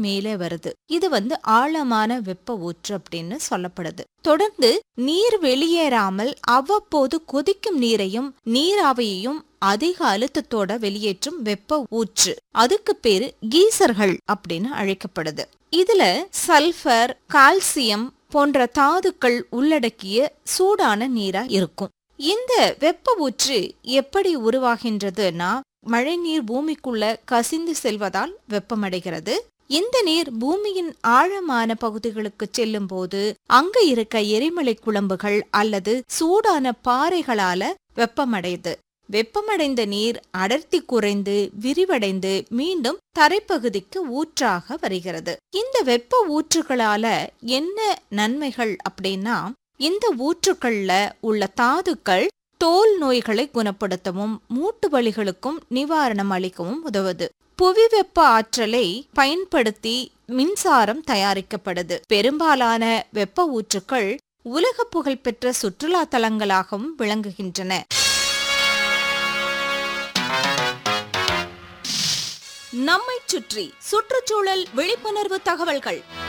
மேலே வருது இது வந்து ஆழமான வெப்ப ஊற்று அப்படின்னு சொல்லப்படுது தொடர்ந்து நீர் வெளியேறாமல் அவ்வப்போது கொதிக்கும் நீரையும் நீராவியையும் அதிக அழுத்தத்தோட வெளியேற்றும் வெப்ப ஊற்று அதுக்கு பேரு கீசர்கள் அப்படின்னு அழைக்கப்படுது இதுல சல்பர் கால்சியம் போன்ற தாதுக்கள் உள்ளடக்கிய சூடான நீரா இருக்கும் இந்த வெப்ப ஊற்று எப்படி உருவாகின்றதுன்னா மழைநீர் பூமிக்குள்ள கசிந்து செல்வதால் வெப்பமடைகிறது இந்த நீர் பூமியின் ஆழமான பகுதிகளுக்கு செல்லும் போது அங்க இருக்க எரிமலை குழம்புகள் அல்லது சூடான பாறைகளால வெப்பமடையுது வெப்பமடைந்த நீர் அடர்த்தி குறைந்து விரிவடைந்து மீண்டும் தரைப்பகுதிக்கு ஊற்றாக வருகிறது இந்த வெப்ப ஊற்றுகளால என்ன நன்மைகள் அப்படின்னா இந்த ஊற்றுக்கள்ல உள்ள தாதுக்கள் தோல் நோய்களை குணப்படுத்தவும் மூட்டு வலிகளுக்கும் நிவாரணம் அளிக்கவும் உதவுது புவி வெப்ப ஆற்றலை பயன்படுத்தி மின்சாரம் தயாரிக்கப்படுது பெரும்பாலான வெப்ப ஊற்றுக்கள் உலக புகழ்பெற்ற சுற்றுலா தலங்களாகவும் விளங்குகின்றன நம்மைச் சுற்றி சுற்றுச்சூழல் விழிப்புணர்வு தகவல்கள்